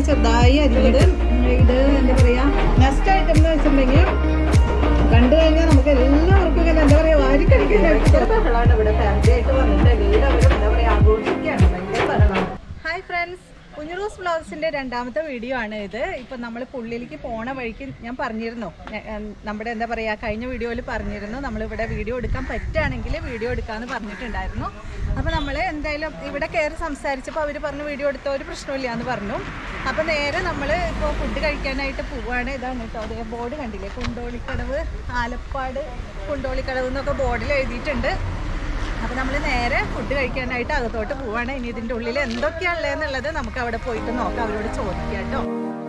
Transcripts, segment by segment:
ചെറുതായി അരിഞ്ഞത് ഇത് എന്താ പറയാ നെക്സ്റ്റ് ഐറ്റം എന്ന് വെച്ചിട്ടുണ്ടെങ്കിൽ കണ്ടു കഴിഞ്ഞാൽ നമുക്ക് എല്ലാവർക്കും ഇങ്ങനെ എന്താ പറയാ വാരി കഴിക്കാൻ ബഹളമാണ് ഇവിടെ ഫാമിലി ആയിട്ട് വന്നിട്ട് എല്ലാവരും എന്താ പറയാ ആഘോഷിക്കുകയാണ് ഭയങ്കര ബഹളമാണ് ഹായ് ഫ്രണ്ട്സ് കുഞ്ഞുറൂസ് വ്ളോഗ്സിന്റെ രണ്ടാമത്തെ വീഡിയോ ആണ് ഇത് ഇപ്പൊ നമ്മൾ പുള്ളിയിലേക്ക് പോണ വഴിക്ക് ഞാൻ പറഞ്ഞിരുന്നു ഞ- ഏം, നമ്മുടെ എന്താ പറയാ കഴിഞ്ഞ വീഡിയോയിൽ പറഞ്ഞിരുന്നു നമ്മൾ ഇവിടെ വീഡിയോ എടുക്കാൻ പറ്റുകയാണെങ്കിൽ വീഡിയോ എടുക്കാന്ന് പറഞ്ഞിട്ടുണ്ടായിരുന്നു അപ്പൊ നമ്മൾ എന്തായാലും ഇവിടെ കയറി സംസാരിച്ചപ്പോൾ അവർ പറഞ്ഞു വീഡിയോ എടുത്ത ഒരു പ്രശ്നമില്ല എന്ന് പറഞ്ഞു അപ്പൊ നേരെ നമ്മൾ ഇപ്പോൾ ഫുഡ് കഴിക്കാനായിട്ട് പോവാണ് ഇതാണ് കേട്ടോ അതേ ബോർഡ് കണ്ടില്ലേ കുണ്ടോളിക്കടവ് ആലപ്പാട് കുണ്ടോളിക്കടവ് എന്നൊക്കെ ബോർഡിൽ എഴുതിയിട്ടുണ്ട് അപ്പൊ നമ്മൾ നേരെ ഫുഡ് കഴിക്കാനായിട്ട് അകത്തോട്ട് പോവാണ് ഇനി ഇതിന്റെ ഉള്ളിൽ എന്തൊക്കെയാണുള്ളതെന്നുള്ളത് നമുക്ക് അവിടെ പോയിട്ട് നോക്കാം അവരോട് ചോദിക്കാം കേട്ടോ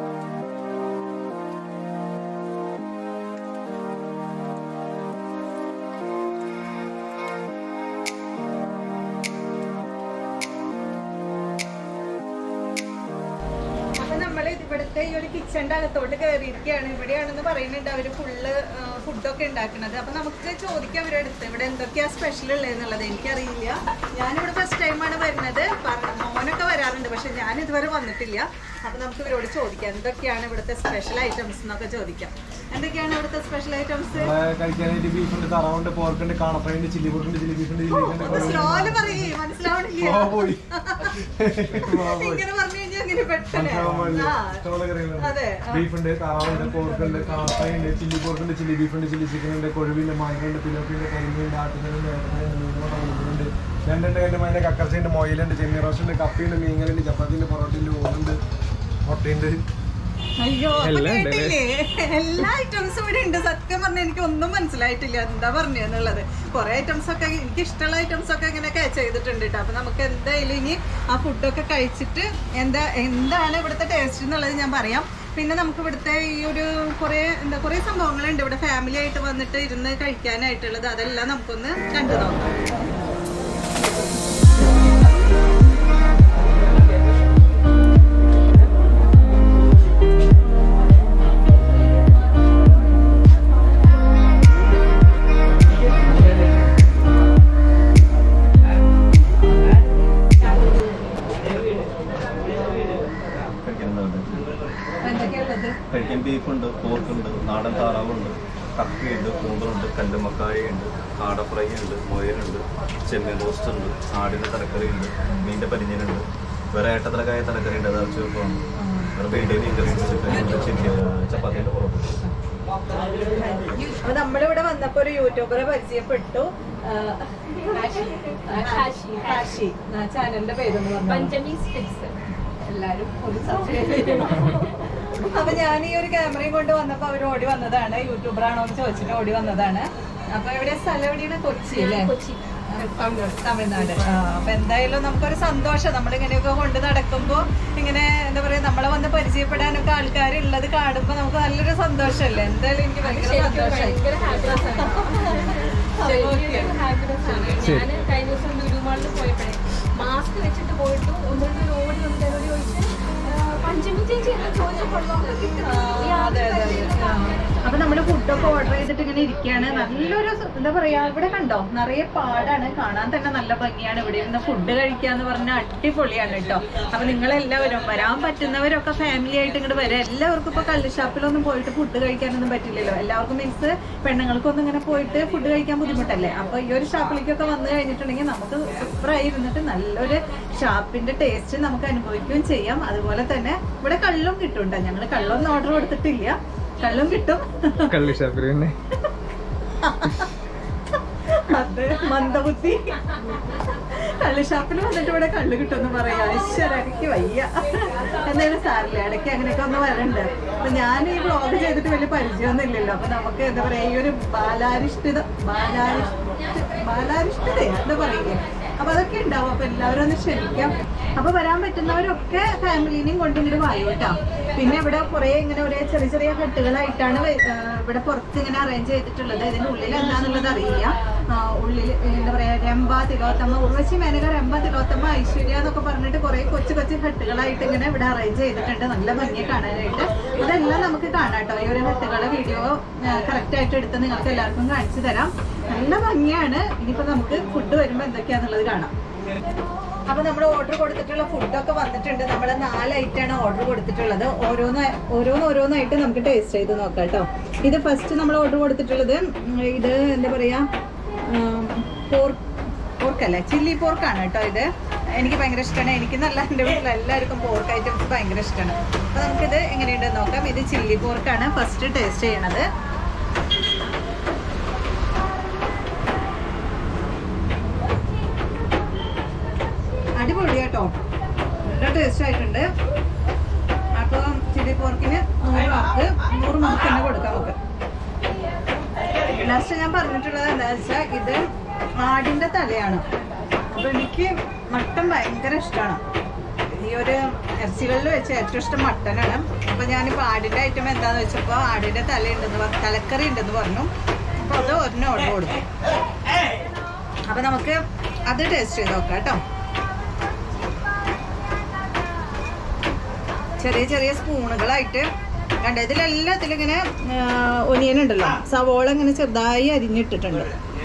അപ്പൊ നമ്മൾ ഇവിടുത്തെ ഈ ഒരു കിച്ചണിന്റെ അകത്തോട്ട് കയറിയിരിക്കുകയാണ് ഇവിടെയാണെന്ന് പറയുന്നുണ്ട് അവര് ഫുള്ള് ഫുഡൊക്കെ ഉണ്ടാക്കുന്നത് അപ്പൊ നമുക്ക് ചോദിക്കാം അവരുടെ അടുത്ത് ഇവിടെ എന്തൊക്കെയാ സ്പെഷ്യൽ ഉള്ളതെന്നുള്ളത് എനിക്കറിയില്ല ഞാനിവിടെ ഫസ്റ്റ് ടൈമാണ് വരുന്നത് പറ- മോനൊക്കെ വരാറുണ്ട് പക്ഷെ ഞാൻ ഇതുവരെ വന്നിട്ടില്ല അപ്പൊ നമുക്ക് ഇവരോട് ചോദിക്കാം എന്തൊക്കെയാണ് ഇവിടുത്തെ സ്പെഷ്യൽ ഐറ്റംസ് എന്നൊക്കെ ചോദിക്കാം എന്തൊക്കെയാണ് ഇവിടുത്തെ സ്പെഷ്യൽ ഐറ്റംസ് നമ്മളെ കഴിക്കാനായിട്ട് ബീഫുണ്ട് തറവുണ്ട് പോർക്കുണ്ട് കാണപ്പഴുണ്ട് ചില്ലി പോർക്കുണ്ട് ചില്ലി ബീഫുണ്ട് ചില്ലി ഒന്ന് സ്ലോല് പറയേ മനസ്സിലാവണില്ല പോയി ഇങ്ങനെ പറഞ്ഞു കഴിഞ്ഞാൽ അങ്ങനെ പെട്ടെന്ന് ആ അതെ ആ. ബീഫുണ്ട് താറാവുണ്ട് പോർക്കുണ്ട് കാണപ്പഴുണ്ട് ചില്ലി പോർക്കുണ്ട് ചില്ലി ബീഫുണ്ട് ചില്ലി ചിക്കൻ ഉണ്ട് കൊഴുവിണ്ട് മാങ്ങയുണ്ട് പിലോപ്പിണ്ട് കരിമീനുണ്ട് ആട്ടുന്നുണ്ട് ഉണ്ട് രണ്ടുണ്ട് അതിന്റെ അതിന്റെ കക്കർച്ചയുണ്ട് മൊയിലുണ്ട് ചെമ്മീൻ റോസ്റ്റ് കപ്പിയുണ്ട് മീൻകറിയുണ്ട് ചപ്പാത്തിയുണ്ട് പൊറോട്ടയുണ്ട് ഊണുണ്ട് മുട്ടയുണ്ട് അയ്യോ അപ്പൊ കേട്ടില്ലേ എല്ലാ ഐറ്റംസും ഇവിടെ ഉണ്ട് സത്യം പറഞ്ഞാൽ എനിക്ക് ഒന്നും മനസ്സിലായിട്ടില്ല എന്താ പറഞ്ഞെന്നുള്ളത് കുറെ ഐറ്റംസ് ഒക്കെ എനിക്ക് ഇഷ്ടമുള്ള ഐറ്റംസ് ഒക്കെ ഇങ്ങനെയൊക്കെ ചെയ്തിട്ടുണ്ട് കേട്ടോ അപ്പൊ നമുക്ക് എന്തായാലും ഇനി ആ ഫുഡൊക്കെ കഴിച്ചിട്ട് എന്താ എന്താണ് ഇവിടുത്തെ ടേസ്റ്റ് എന്നുള്ളത് ഞാൻ പറയാം പിന്നെ നമുക്ക് ഇവിടുത്തെ ഈ ഒരു കുറെ എന്താ കുറെ സംഭവങ്ങളുണ്ട് ഇവിടെ ഫാമിലി ആയിട്ട് വന്നിട്ട് ഇരുന്ന് കഴിക്കാനായിട്ടുള്ളത് അതെല്ലാം നമുക്കൊന്ന് കണ്ടു നോക്കാം കഴിക്കുന്നുണ്ട് എന്തൊക്കെയുള്ളത് കഴിക്കാൻ ബീഫുണ്ട് പോർക്കുണ്ട് നാടൻ താറാവുണ്ട് കക്കയുണ്ട് കൂന്തറുണ്ട് കല്ലുമക്കായുണ്ട് കാട ഫ്രൈ ഉണ്ട് മുയലുണ്ട് ചെമ്മീൻ റോസ്റ്റ് ഉണ്ട് ആടിൻ്റെ തലക്കറിയുണ്ട് മീൻ്റെ പരിഞ്ഞനുണ്ട് വേറെ ഏട്ടത്തലക്കായ തലക്കറി ഉണ്ട് അത് അരച്ച് വെക്കണം വേറെ വേണ്ടിയ മീൻ കറി ഉണ്ട് ചിക്കൻ ചപ്പാത്തിൻ്റെ പൊറോട്ട അപ്പൊ നമ്മളിവിടെ വന്നപ്പോ ഒരു യൂട്യൂബറെ പരിചയപ്പെട്ടു ആ, ഹാഷി. ഹാഷി ആ, ചാനലിന്റെ പേരൊന്ന് പറഞ്ഞു പഞ്ചമി സ്റ്റിക്സ് എല്ലാരും ഒരു സബ്സ്ക്രൈബ് ചെയ്യണം അപ്പൊ ഞാൻ ഈ ഒരു ക്യാമറയും കൊണ്ട് വന്നപ്പോ അവർ ഓടി വന്നതാണ് യൂട്യൂബർ ആണോ എന്ന് ചോദിച്ചിട്ട് ഓടി വന്നതാണ് അപ്പൊ ഇവിടെ സ്ഥലം എവിടെയാണ് കൊച്ചി അല്ലേ കൊച്ചി തമിഴ്നാട് ആ, അപ്പൊ എന്തായാലും നമുക്കൊരു സന്തോഷം നമ്മളിങ്ങനെയൊക്കെ കൊണ്ട് നടക്കുമ്പോ ഇങ്ങനെ എന്താ പറയാ നമ്മളെ വന്ന് പരിചയപ്പെടാനൊക്കെ ആൾക്കാരുള്ളത് കാണുമ്പോ നമുക്ക് നല്ലൊരു സന്തോഷമല്ലേ എന്തായാലും എനിക്ക് ഭയങ്കര ശരിക്കും സന്തോഷമായി ഭയങ്കര ഹാപ്പിനെസ് ആണ് ശരിക്കും ഹാപ്പിനെസ് ആണ് ഞാൻ കഴിഞ്ഞ ദിവസം ലുലു മാളിൽ പോയപ്പോഴേ മാസ്ക് വെച്ചിട്ട് പോയിട്ട് ഒന്ന് രണ്ട് ഓടി വന്നിട്ട് എന്നോട് ചോദിച്ചു "ആ, പഞ്ചമി ചേച്ചി എന്താ ചോദിച്ചപ്പോഴോ അതെ അതെ അതെ ആ. അപ്പൊ നമ്മള് ഫുഡൊക്കെ ഓർഡർ ചെയ്തിട്ട് ഇങ്ങനെ ഇരിക്കുകയാണ് നല്ലൊരു സ- എന്താ പറയാ ഇവിടെ കണ്ടോ നിറയെ പാടാണ് കാണാൻ തന്നെ നല്ല ഭംഗിയാണ് ഇവിടെ ഇരുന്ന് ഫുഡ് കഴിക്കാന്ന് പറഞ്ഞാൽ അടിപൊളിയാണ് കേട്ടോ അപ്പൊ നിങ്ങളെല്ലാവരും വരാൻ പറ്റുന്നവരൊക്കെ ഫാമിലി ആയിട്ട് ഇങ്ങോട്ട് വരാം എല്ലാവർക്കും ഇപ്പൊ കള്ള് ഷാപ്പിലൊന്നും പോയിട്ട് ഫുഡ് കഴിക്കാനൊന്നും പറ്റില്ലല്ലോ എല്ലാവർക്കും മീൻസ് പെണ്ണുങ്ങൾക്കൊന്നും ഇങ്ങനെ പോയിട്ട് ഫുഡ് കഴിക്കാൻ ബുദ്ധിമുട്ടല്ലേ അപ്പൊ ഈ ഒരു ഷാപ്പിലേക്കൊക്കെ വന്നു കഴിഞ്ഞിട്ടുണ്ടെങ്കിൽ നമുക്ക് സൂപ്പറായി ഇരുന്നിട്ട് നല്ലൊരു ഷാപ്പിന്റെ ടേസ്റ്റ് നമുക്ക് അനുഭവിക്കുകയും ചെയ്യാം അതുപോലെ തന്നെ ഇവിടെ കള്ളും കിട്ടും കേട്ടോ ഞങ്ങൾ കള്ളൊന്നും ഓർഡർ കൊടുത്തിട്ടില്ല കള്ളും കിട്ടും കള്ളി ഷാപ്പിൽ പിന്നെ അത് മന്ദബുദ്ധി കള്ള് ഷാപ്പിൽ വന്നിട്ട് ഇവിടെ കള്ള് കിട്ടുമെന്ന് പറയാ ഈശ്വര എനിക്ക് വയ്യ എന്തായാലും സാറില്ല ഇടയ്ക്ക് അങ്ങനെയൊക്കെ ഒന്ന് വരണ്ട് അപ്പൊ ഞാൻ ഈ വ്ളോഗ് ചെയ്തിട്ട് വലിയ പരിചയമൊന്നും ഇല്ലല്ലോ അപ്പൊ നമുക്ക് എന്താ പറയാ ഈ ഒരു ബാലാരിഷ്ഠിത ബാലാരിഷ്ഠ ബാലാരിഷ്ഠിത എന്താ പറയില്ലേ അപ്പൊ അതൊക്കെ ഉണ്ടാവും അപ്പൊ എല്ലാവരും ഒന്ന് ക്ഷമിക്കാം അപ്പൊ വരാൻ പറ്റുന്നവരൊക്കെ ഫാമിലിനെയും കൊണ്ട് ഇങ്ങോട്ട് വായു കേട്ടോ പിന്നെ ഇവിടെ കുറെ ഇങ്ങനെ ഒരേ ചെറിയ ചെറിയ ഹട്ടുകളായിട്ടാണ് വെ- ആ, ഇവിടെ പുറത്ത് ഇങ്ങനെ അറേഞ്ച് ചെയ്തിട്ടുള്ളത് ഇതിന്റെ ഉള്ളിൽ എന്താന്നുള്ളത് അറിയില്ല ആ, ഉള്ളിൽ എന്താ പറയാ രംഭ തിലോത്തമ്മ ഉർവശി മേനക രംഭ തിലോത്തമ്മ ഐശ്വര്യ എന്നൊക്കെ പറഞ്ഞിട്ട് കുറെ കൊച്ചു കൊച്ചു ഹട്ടുകളായിട്ട് ഇങ്ങനെ ഇവിടെ അറേഞ്ച് ചെയ്തിട്ടുണ്ട് നല്ല ഭംഗി കാണാനായിട്ട് ഇതെല്ലാം നമുക്ക് കാണാം കേട്ടോ ഈ ഒരു ഹട്ടുകളെ വീഡിയോ കറക്റ്റ് ആയിട്ട് എടുത്ത് നിങ്ങൾക്ക് എല്ലാവർക്കും കാണിച്ചു തരാം നല്ല ഭംഗിയാണ് ഇനിയിപ്പോ നമുക്ക് ഫുഡ് വരുമ്പോ എന്തൊക്കെയാന്നുള്ളത് കാണാം അപ്പൊ നമ്മൾ ഓർഡർ കൊടുത്തിട്ടുള്ള ഫുഡൊക്കെ വന്നിട്ടുണ്ട് നമ്മൾ നാല് ഐറ്റാണ് ഓർഡർ കൊടുത്തിട്ടുള്ളത് ഓരോന്ന് ഓരോന്ന് ഓരോന്നായിട്ട് നമുക്ക് ടേസ്റ്റ് ചെയ്ത് നോക്കാം കേട്ടോ ഇത് ഫസ്റ്റ് നമ്മൾ ഓർഡർ കൊടുത്തിട്ടുള്ളത് ഉം, ഇത് എന്താ പറയാ പോർക്ക് പോർക്കല്ല ചില്ലി പോർക്കാണ് കേട്ടോ ഇത് എനിക്ക് ഭയങ്കര ഇഷ്ടമാണ് എനിക്ക് നല്ല എൻ്റെ വീട്ടിൽ എല്ലാവർക്കും പോർക്ക് ഐറ്റംസ് ഭയങ്കര ഇഷ്ടമാണ് അപ്പോൾ നമുക്കിത് എങ്ങനെയുണ്ടെന്ന് നോക്കാം ഇത് ചില്ലി പോർക്കാണ് ഫസ്റ്റ് ടേസ്റ്റ് ചെയ്യണത് അടിപൊളി കേട്ടോ നല്ല ടേസ്റ്റ് ആയിട്ടുണ്ട് അപ്പോൾ ചില്ലി പോർക്കിന് നൂറ് മാർക്ക് നൂറ് മാർക്ക് തന്നെ കൊടുക്കാം നമുക്ക് ലാസ്റ്റ് ഞാൻ പറഞ്ഞിട്ടുള്ളത് എന്താ വെച്ചാൽ ഇത് ആടിന്റെ തലയാണ് അപ്പൊ എനിക്ക് മട്ടൻ ഭയങ്കര ഇഷ്ടമാണ് ഈ ഒരു ഇറച്ചികളിൽ വെച്ച് ഏറ്റവും ഇഷ്ടം മട്ടനാണ് അപ്പൊ ഞാനിപ്പോ ആടിന്റെ ഐറ്റം എന്താന്ന് വെച്ചപ്പോ ആടിന്റെ തല ഉണ്ടെന്ന് പറഞ്ഞു തലക്കറി ഉണ്ടെന്ന് പറഞ്ഞു അപ്പൊ അത് ഒരെണ്ണം ഓർഡർ കൊടുത്തു അപ്പൊ നമുക്ക് അത് ടേസ്റ്റ് ചെയ്ത് നോക്കാം കേട്ടോ ചെറിയ ചെറിയ സ്പൂണുകളായിട്ട് കണ്ട ഇതിലെല്ലാത്തിലും ഇങ്ങനെ ഒനിയൻ ഉണ്ടല്ലോ സവോള ഇങ്ങനെ ചെറുതായി അരിഞ്ഞിട്ടിട്ടുണ്ട്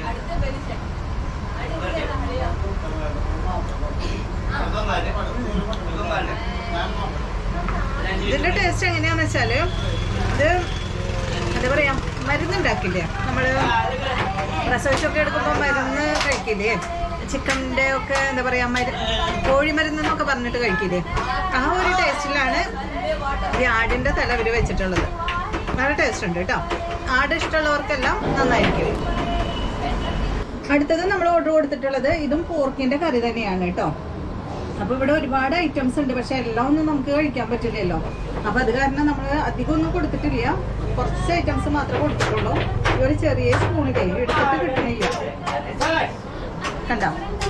ഇതിന്റെ ടേസ്റ്റ് എങ്ങനെയാന്ന് വെച്ചാല് ഇത് എന്താ പറയാ മരുന്നുണ്ടാക്കില്ലേ നമ്മള് പ്രസവിച്ചൊക്കെ എടുക്കുമ്പോൾ മരുന്ന് കഴിക്കില്ലേ ചിക്കൻ്റെ ഒക്കെ എന്താ പറയാ മരു കോഴി മരുന്ന് എന്നൊക്കെ പറഞ്ഞിട്ട് കഴിക്കില്ലേ ആ ഒരു ടേസ്റ്റിലാണ് ഈ ആടിന്റെ തല ഇവര് വെച്ചിട്ടുള്ളത് നല്ല ടേസ്റ്റ് ഉണ്ട് കേട്ടോ ആട് ഇഷ്ടമുള്ളവർക്കെല്ലാം നന്നായിരിക്കും അടുത്തത് നമ്മൾ ഓർഡർ കൊടുത്തിട്ടുള്ളത് ഇതും പോർക്കിന്റെ കറി തന്നെയാണ് കേട്ടോ അപ്പൊ ഇവിടെ ഒരുപാട് ഐറ്റംസ് ഉണ്ട് പക്ഷെ എല്ലാം ഒന്നും നമുക്ക് കഴിക്കാൻ പറ്റില്ലല്ലോ അപ്പൊ അത് കാരണം നമ്മൾ അധികം ഒന്നും കൊടുത്തിട്ടില്ല കുറച്ച് ഐറ്റംസ് മാത്രമേ കൊടുത്തിട്ടുള്ളൂ ഈ ഒരു ചെറിയ സ്പൂണിലേ എടുത്തിട്ട് കിട്ടണില്ല കണ്ടോ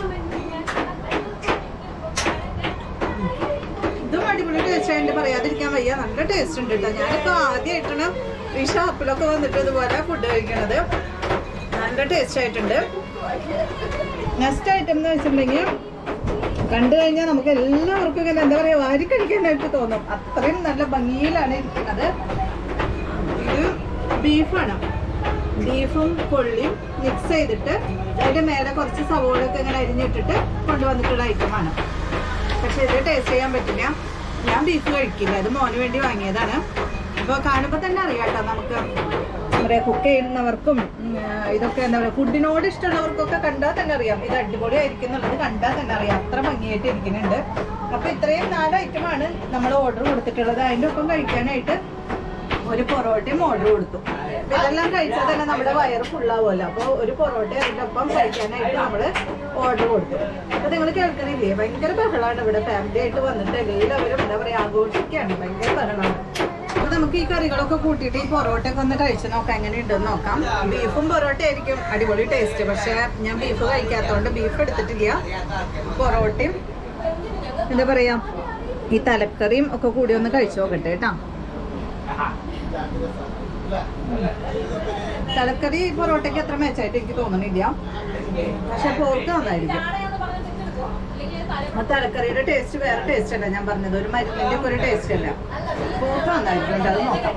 ഇതും അടിപൊളി ടേസ്റ്റ് ആയിട്ട് പറയാതിരിക്കാൻ വയ്യ നല്ല ടേസ്റ്റ് ഉണ്ട് കേട്ടോ ഞാനിപ്പോ ആദ്യമായിട്ടാണ് ഈ ഷോപ്പിലൊക്കെ വന്നിട്ട് ഇതുപോലെ ഫുഡ് കഴിക്കണത് നല്ല ടേസ്റ്റ് ആയിട്ടുണ്ട് നെക്സ്റ്റ് ഐറ്റം എന്ന് വെച്ചിട്ടുണ്ടെങ്കിൽ കണ്ടു കഴിഞ്ഞാൽ നമുക്ക് എല്ലാവർക്കും ഇങ്ങനെ എന്താ പറയാ വാരി കഴിക്കാനായിട്ട് തോന്നും അത്രയും നല്ല ഭംഗിയിലാണ് ഇരിക്കുന്നത് ഇത് ബീഫാണ് ബീഫും കൊള്ളിയും മിക്സ് ചെയ്തിട്ട് അതിന്റെ മേലെ കുറച്ച് സവോളൊക്കെ ഇങ്ങനെ അരിഞ്ഞിട്ടിട്ട് കൊണ്ടുവന്നിട്ടുള്ള ഐറ്റമാണ് പക്ഷെ ഇത് ടേസ്റ്റ് ചെയ്യാൻ പറ്റില്ല ഞാൻ ബീഫ് കഴിക്കില്ല അത് മോന് വേണ്ടി വാങ്ങിയതാണ് അപ്പോൾ കാണുമ്പോൾ തന്നെ അറിയാം കേട്ടോ നമുക്ക് എന്താ പറയുക കുക്ക് ചെയ്യുന്നവർക്കും ഉം, ഇതൊക്കെ എന്താ പറയുക ഫുഡിനോട് ഇഷ്ടമുള്ളവർക്കൊക്കെ കണ്ടാൽ തന്നെ അറിയാം ഇത് അടിപൊളിയായിരിക്കും എന്നുള്ളത് കണ്ടാൽ തന്നെ അറിയാം അത്ര ഭംഗിയായിട്ട് ഇരിക്കുന്നുണ്ട് അപ്പോൾ ഇത്രയും നാല് ഐറ്റമാണ് നമ്മൾ ഓർഡർ കൊടുത്തിട്ടുള്ളത് അതിൻ്റെ ഒപ്പം കഴിക്കാനായിട്ട് ഒരു പൊറോട്ടയും ഓർഡർ കൊടുത്തു അപ്പൊ ഇതെല്ലാം കഴിച്ചാൽ തന്നെ നമ്മുടെ വയറ് ഫുള്ളാവുമല്ലോ അപ്പോൾ ഒരു പൊറോട്ട അതിൻ്റെ ഒപ്പം കഴിക്കാനായിട്ട് നമ്മൾ ഓർഡർ കൊടുത്തു അപ്പൊ നിങ്ങൾ കേൾക്കണില്ലേ ഭയങ്കര ബഹളമാണ് ഇവിടെ ഫാമിലി ആയിട്ട് വന്നിട്ട് എല്ലാവരും എന്താ പറയാ ആഘോഷിക്കുകയാണ് ഭയങ്കര ബഹളമാണ് അപ്പൊ നമുക്ക് ഈ കറികളൊക്കെ കൂട്ടിയിട്ട് ഈ പൊറോട്ട ഒക്കെ ഒന്ന് കഴിച്ച് നോക്കാം എങ്ങനെയുണ്ടെന്ന് നോക്കാം ബീഫും പൊറോട്ട ആയിരിക്കും അടിപൊളി ടേസ്റ്റ് പക്ഷെ ഞാൻ ബീഫ് കഴിക്കാത്തതുകൊണ്ട് ബീഫ് എടുത്തിട്ടില്ല പൊറോട്ടയും എന്താ പറയാ ഈ തലക്കറിയും ഒക്കെ കൂടി ഒന്ന് കഴിച്ചു നോക്കട്ടെ കേട്ടോ തലക്കറി പൊറോട്ടയ്ക്ക് അത്ര മെച്ചായിട്ട് എനിക്ക് തോന്നുന്നില്ല പക്ഷെ പോർക്ക് നന്നായിരിക്കും ആ തലക്കറിയുടെ ടേസ്റ്റ് വേറെ ടേസ്റ്റ് അല്ല ഞാൻ പറഞ്ഞത് ഒരു മരുന്നിന്റെ ഒക്കെ ഒരു ടേസ്റ്റ് അല്ല പോർക്ക് നന്നായിരിക്കും കേട്ടോ, അത് നോക്കാം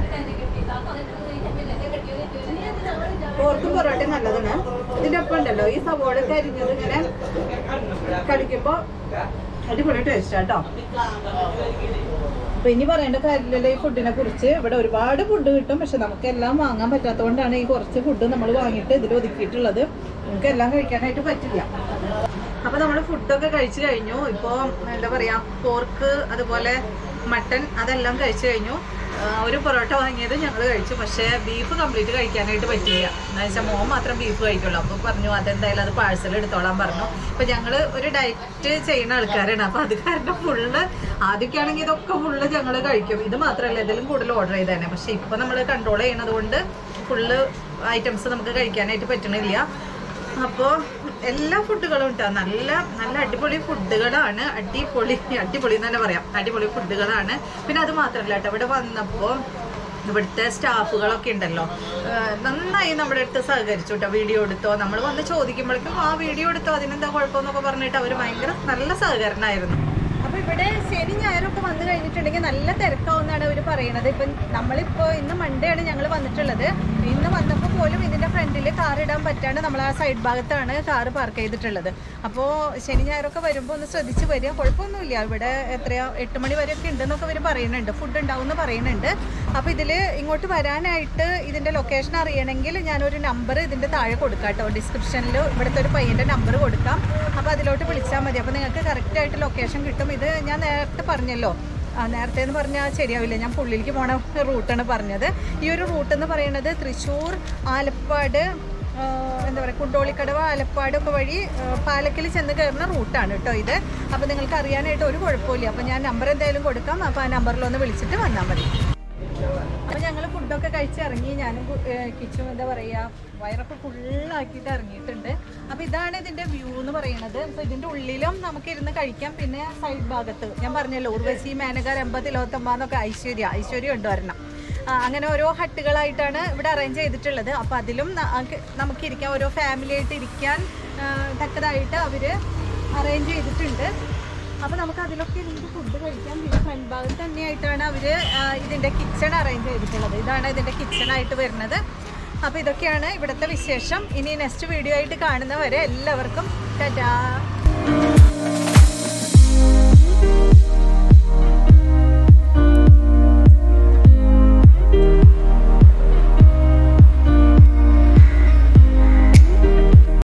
പോർക്കും പൊറോട്ടയും നല്ലതാണ് ഇതിന്റെ ഒപ്പം ഉണ്ടല്ലോ ഈ സവോളൊക്കെ അരിഞ്ഞത് ഇങ്ങനെ കടിക്കുമ്പോ അടിപൊളി ടേസ്റ്റ് കേട്ടോ അപ്പൊ ഇനി പറയേണ്ട കാര്യമില്ലല്ലോ ഈ ഫുഡിനെ കുറിച്ച് ഇവിടെ ഒരുപാട് ഫുഡ് കിട്ടും പക്ഷെ നമുക്ക് എല്ലാം വാങ്ങാൻ പറ്റാത്തതുകൊണ്ടാണ് ഈ കുറച്ച് ഫുഡ് നമ്മൾ വാങ്ങിയിട്ട് ഇതിൽ ഒതുക്കിയിട്ടുള്ളത് നമുക്ക് എല്ലാം കഴിക്കാനായിട്ട് പറ്റില്ല അപ്പൊ നമ്മൾ ഫുഡൊക്കെ കഴിച്ചു കഴിഞ്ഞു ഇപ്പോ എന്താ പറയാ പോർക്ക് അതുപോലെ മട്ടൻ അതെല്ലാം കഴിച്ചു കഴിഞ്ഞു ആ, ഒരു പൊറോട്ട വാങ്ങിയത് ഞങ്ങൾ കഴിച്ചു പക്ഷേ ബീഫ് കംപ്ലീറ്റ് കഴിക്കാനായിട്ട് പറ്റില്ല എന്ന് വെച്ചാൽ മോൻ മാത്രം ബീഫ് കഴിക്കുള്ളൂ അപ്പോൾ പറഞ്ഞു അതെന്തായാലും അത് പാഴ്സൽ എടുത്തോളാൻ പറഞ്ഞു ഇപ്പൊ ഞങ്ങള് ഒരു ഡയറ്റ് ചെയ്യുന്ന ആൾക്കാരാണ് അപ്പൊ അത് കാരണം ഫുള്ള് ആദ്യമൊക്കെ ആണെങ്കിൽ ഇതൊക്കെ ഫുള്ള് ഞങ്ങൾ കഴിക്കും ഇത് മാത്രമല്ല ഇതിലും കൂടുതൽ ഓർഡർ ചെയ്തേനെ പക്ഷെ ഇപ്പൊ നമ്മൾ കൺട്രോൾ ചെയ്യണത് കൊണ്ട് ഫുള്ള് ഐറ്റംസ് നമുക്ക് കഴിക്കാനായിട്ട് പറ്റണില്ല അപ്പോൾ എല്ലാ ഫുഡുകളും ഉണ്ടാ നല്ല നല്ല അടിപൊളി ഫുഡുകളാണ് അടിപൊളി അടിപൊളി എന്ന് തന്നെ പറയാം അടിപൊളി ഫുഡുകളാണ് പിന്നെ അത് മാത്രമല്ല കേട്ടോ ഇവിടെ വന്നപ്പോൾ ഇവിടുത്തെ സ്റ്റാഫുകളൊക്കെ ഉണ്ടല്ലോ ആ, നന്നായി നമ്മുടെ അടുത്ത് സഹകരിച്ചു കേട്ടോ വീഡിയോ എടുത്തോ നമ്മൾ വന്ന് ചോദിക്കുമ്പോഴേക്കും ആ വീഡിയോ എടുത്തോ അതിനെന്താ കുഴപ്പമെന്നൊക്കെ പറഞ്ഞിട്ട് അവർ ഭയങ്കര നല്ല സഹകരണമായിരുന്നു അപ്പൊ ഇവിടെ ശനി ഞായറൊക്കെ വന്നു കഴിഞ്ഞിട്ടുണ്ടെങ്കിൽ നല്ല തിരക്കാവുന്നാണ് അവർ പറയുന്നത് ഇപ്പൊ നമ്മളിപ്പോ ഇന്ന് മൺഡേ ആണ് ഞങ്ങൾ വന്നിട്ടുള്ളത് ഇന്ന് വന്നപ്പോൾ പോലും ഇതിന്റെ ഫ്രണ്ടിൽ കാർ ഇടാൻ പറ്റാണ്ട് നമ്മൾ ആ സൈഡ് ഭാഗത്താണ് കാർ പാർക്ക് ചെയ്തിട്ടുള്ളത് അപ്പോൾ ശനി ഞായറൊക്കെ വരുമ്പോൾ ഒന്ന് ശ്രദ്ധിച്ച് വരിക കുഴപ്പമൊന്നുമില്ല ഇവിടെ എത്രയാ എട്ട് മണി വരെയൊക്കെ ഉണ്ടെന്നൊക്കെ ഇവർ പറയുന്നുണ്ട് ഫുഡ് ഉണ്ടാവും എന്ന് പറയുന്നുണ്ട് അപ്പോൾ ഇതിൽ ഇങ്ങോട്ട് വരാനായിട്ട് ഇതിൻ്റെ ലൊക്കേഷൻ അറിയണമെങ്കിൽ ഞാനൊരു നമ്പർ ഇതിൻ്റെ താഴെ കൊടുക്കാം കേട്ടോ ഡിസ്ക്രിപ്ഷനിൽ ഇവിടുത്തെ ഒരു പയ്യൻ്റെ നമ്പർ കൊടുക്കാം അപ്പോൾ അതിലോട്ട് വിളിച്ചാൽ മതി അപ്പോൾ നിങ്ങൾക്ക് കറക്റ്റായിട്ട് ലൊക്കേഷൻ കിട്ടും ഇത് ഞാൻ നേരത്തെ പറഞ്ഞല്ലോ ആ നേരത്തെ എന്ന് പറഞ്ഞാൽ ശരിയാവില്ല ഞാൻ പുള്ളിലേക്ക് പോണ റൂട്ടാണ് പറഞ്ഞത് ഈ ഒരു റൂട്ട് എന്ന് പറയുന്നത് തൃശ്ശൂർ ആലപ്പാട് ആ, എന്താ പറയുക കുണ്ടോളിക്കടവ് ആലപ്പാട് ഒക്കെ വഴി ആ, പാലക്കിൽ ചെന്ന് കയറുന്ന റൂട്ടാണ് കേട്ടോ ഇത് അപ്പോൾ നിങ്ങൾക്ക് അറിയാനായിട്ട് ഒരു കുഴപ്പമില്ല അപ്പോൾ ഞാൻ നമ്പർ എന്തായാലും കൊടുക്കാം അപ്പോൾ ആ നമ്പറിലൊന്ന് വിളിച്ചിട്ട് വന്നാൽ മതി അപ്പോൾ ഞങ്ങൾ ഫുഡൊക്കെ കഴിച്ച് ഇറങ്ങി ഞാനും കിച്ചും എന്താ പറയുക വയറൊക്കെ ഫുള്ളാക്കിയിട്ട് ഇറങ്ങിയിട്ടുണ്ട് അപ്പോൾ ഇതാണ് ഇതിൻ്റെ വ്യൂ എന്ന് പറയുന്നത് അപ്പോൾ ഇതിൻ്റെ ഉള്ളിലും നമുക്ക് ഇരുന്ന് കഴിക്കാം പിന്നെ സൈഡ് ഭാഗത്ത് ഞാൻ പറഞ്ഞല്ലോ ഉർവശി മേനക രമ്പ തിലോത്തമ്മ എന്നൊക്കെ ഐശ്വര്യ ഐശ്വര്യ ഉണ്ട് വരണം ആ, അങ്ങനെ ഓരോ ഹട്ടുകളായിട്ടാണ് ഇവിടെ അറേഞ്ച് ചെയ്തിട്ടുള്ളത് അപ്പോൾ അതിലും ന- നമുക്ക് നമുക്ക് ഇരിക്കാൻ ഓരോ ഫാമിലി ആയിട്ട് ഇരിക്കാൻ ആ, തക്കതായിട്ട് അവർ അറേഞ്ച് ചെയ്തിട്ടുണ്ട് അപ്പോൾ നമുക്ക് അതിലൊക്കെ ഇരുന്ന് ഫുഡ് കഴിക്കാം പിന്നെ ഫ്രണ്ട് ഭാഗത്ത് തന്നെയായിട്ടാണ് അവർ ഇതിൻ്റെ കിച്ചൺ അറേഞ്ച് ചെയ്തിട്ടുള്ളത് ഇതാണ് ഇതിൻ്റെ കിച്ചണായിട്ട് വരുന്നത് അപ്പോൾ ഇതൊക്കെയാണ് ഇവിടുത്തെ വിശേഷം ഇനി നെക്സ്റ്റ് വീഡിയോ ആയിട്ട് കാണുന്നവരെ എല്ലാവർക്കും ടാറ്റാ